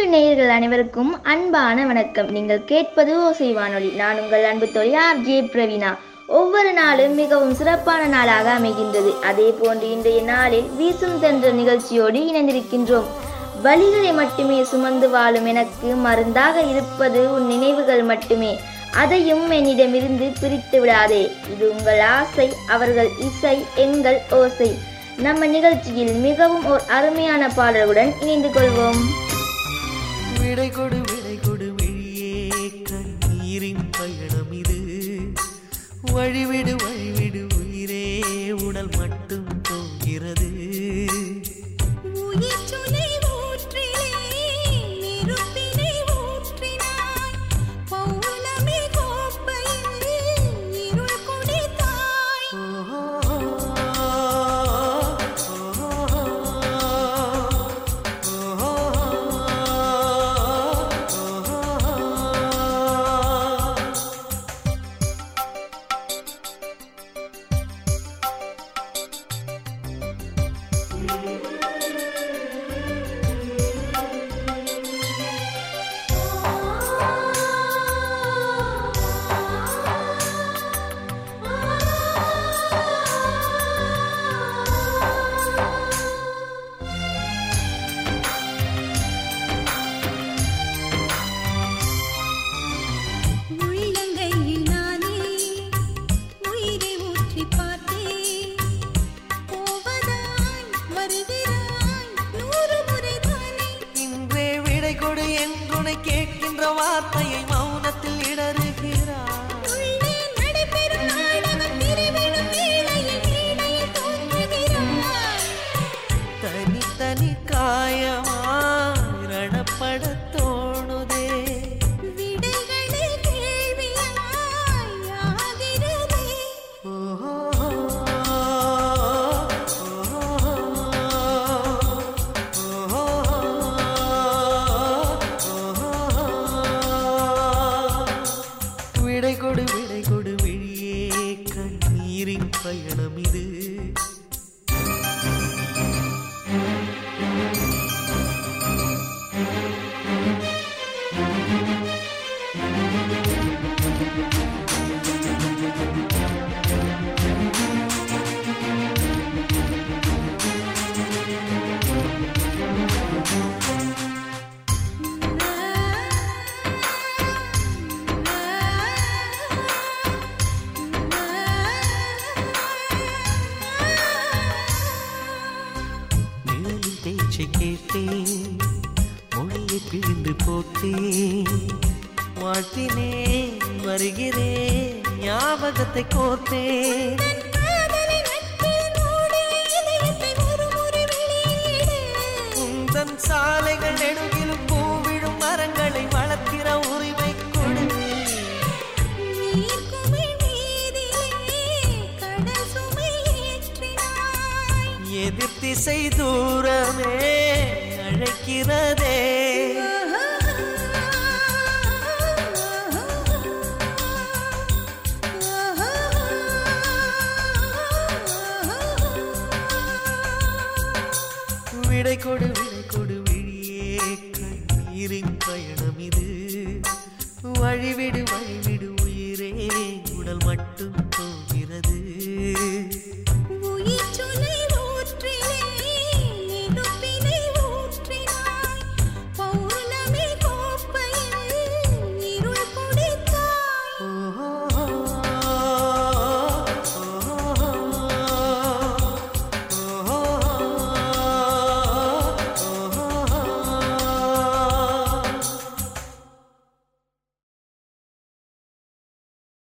நேயர்கள் அனைவருக்கும் அன்பான வணக்கம் நீங்கள் கேட்பது ஓசை வானொலி நான் உங்கள் அன்பு தோழி ஆர் ஜே பிரவீனா ஒவ்வொரு நாளும் மிகவும் சிறப்பான நாளாக அமைகின்றது அதே போன்று இன்றைய நாளில் வீசும் தென்ற நிகழ்ச்சியோடு இணைந்திருக்கின்றோம் வழிகளை மட்டுமே சுமந்து வாழும் எனக்கு மருந்தாக இருப்பது உன் நினைவுகள் மட்டுமே அதையும் என்னிடமிருந்து பிரித்து விடாதே இது உங்கள் ஆசை அவர்கள் இசை எங்கள் ஓசை நம்ம நிகழ்ச்சியில் மிகவும் ஒரு அருமையான பாடலுடன் இணைந்து கொள்வோம் விடை கொடு விடை கொடு வெளியே கண்ணீரின் பயணம் இது வழிவிடு வழிவிடு உயிரே உடல் மட்டும் போகிறது உயிர் சுனை ஊற்றிலே நெருப்பினை ஊற்றினாய் பௌர்ணமி கோப்பையில் இருள் குடித்தாய் உள்ளங்கையில் நானே உயிரை ஊற்றி பார்த்தேன் போவதாய் வருகிறாய் நூறு முறை தானே இன்றே விடை கொடு என்றுனை கேட்கின்ற வார்த்தையை மௌனத்தில் இடறுகிறார் உள்ளே நடைபெறும் நாடகம் பிரிவிடும் வேளையில் மேடையில் தோன்றுகிறாய் தனி தனி காயமாய் ரணப்பட தோணுதே விடைகளே கேள்வியாய் ஆகிறதே விடை கொடு விடை கொடு விழியே கண்ணீரின் பயணம் இது நிழலின் பேச்சை கேட்டேன் மொழியை பிழிந்து போட்டேன் வாழ்த்தினேன் வருகிறேன் ஞாபகத்தை கோர்த்தேன் காதலின் நட்பில் மூடிய இதயத்தை ஒரு முறை வெளியிடு உந்தன் சாலைகள் நெடுகிலும் பூவிழும் மரங்களை வளர்க்கிற உரிமை கொடு நீர்க்குமிழ் மீதிலே கடல் சுமை ஏற்றினாய் எதிர் திசை தூரமே அழைக்கிறதே விடை கொடு விடை கொடு விழியே கண்ணீரின் பயணம் இது வழிவிடு வழிவிடு உயிரே உடல் மட்டும்